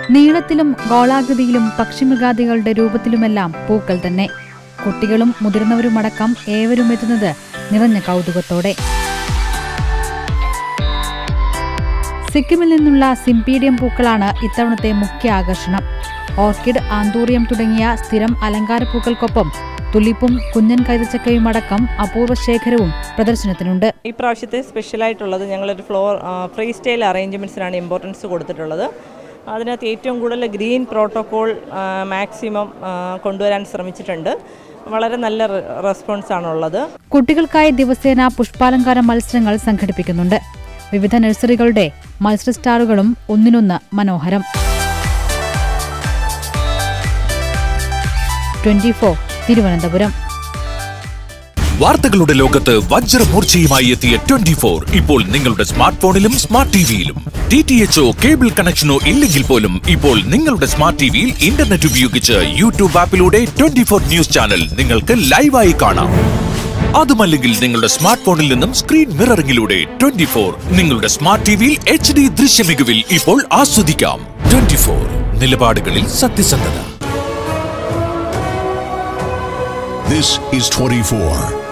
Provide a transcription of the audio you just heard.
നീളത്തിലും ഗോളാകൃതിയിലും പക്ഷിമൃഗാദികളുടെ രൂപത്തിലുമെല്ലാം പൂക്കൾ തന്നെ കുട്ടികളും മുതിർന്നവരുമടക്കം ഏവരും എത്തുന്നത് നിറഞ്ഞ കൗതുകത്തോടെ സിക്കിമിൽ നിന്നുള്ള സിംപീഡിയം പൂക്കളാണ് ഇത്തവണത്തെ മുഖ്യ ആകർഷണം ഓർക്കിഡ് ആന്തൂറിയം തുടങ്ങിയ സ്ഥിരം അലങ്കാര പൂക്കൾക്കൊപ്പം തുലിപ്പും കുഞ്ഞൻ കൈതച്ചക്കയും അടക്കം അപൂർവ ശേഖരവും പ്രദർശനത്തിനുണ്ട് ഈ പ്രാവശ്യത്തെ സ്പെഷ്യലായിട്ടുള്ളത് ഞങ്ങളൊരു ഫ്ലോർ ഫ്രീ സ്റ്റൈൽ അറേഞ്ച്മെൻറ്റ്സിനാണ് ഇമ്പോർട്ടൻസ് കൊടുത്തിട്ടുള്ളത് അതിനകത്ത് ഏറ്റവും കൂടുതൽ ഗ്രീൻ പ്രോട്ടോക്കോൾ മാക്സിമം കൊണ്ടുവരാൻ ശ്രമിച്ചിട്ടുണ്ട് വളരെ നല്ല റെസ്പോൺസാണുള്ളത് കുട്ടികൾക്കായി ദിവസേന പുഷ്പാലങ്കാര മത്സരങ്ങൾ സംഘടിപ്പിക്കുന്നുണ്ട് വിവിധ നഴ്സറികളുടെ മത്സര സ്റ്റാറുകളും ഒന്നിനൊന്ന് മനോഹരം ട്വന്റി ഫോർ തിരുവനന്തപുരം വാർത്തകളുടെ ലോകത്ത് വജ്രമൂർച്ചയുമായി എത്തിയ ട്വന്റി ഫോർ ഇപ്പോൾ നിങ്ങളുടെ സ്മാർട്ട് ഫോണിലും സ്മാർട്ട് ടിവിയിലും ഡി ടി എച്ച്ഒ കേബിൾ കണക്ഷനോ ഇല്ലെങ്കിൽ പോലും ഇപ്പോൾ നിങ്ങളുടെ സ്മാർട്ട് ടിവിയിൽ ഇന്റർനെറ്റ് ഉപയോഗിച്ച് യൂട്യൂബ് ആപ്പിലൂടെ ട്വന്റി ഫോർ ന്യൂസ് ചാനൽ നിങ്ങൾക്ക് ലൈവായി കാണാം അതുമല്ലെങ്കിൽ നിങ്ങളുടെ സ്മാർട്ട് ഫോണിൽ നിന്നും സ്ക്രീൻ മിററിംഗിലൂടെ ട്വന്റി ഫോർ നിങ്ങളുടെ സ്മാർട്ട് ടിവിയിൽ എച്ച് ഡി ദൃശ്യമികവിൽ ഇപ്പോൾ ആസ്വദിക്കാം ട്വന്റി ഫോർ നിലപാടുകളിൽ സത്യസന്ധത This is 24.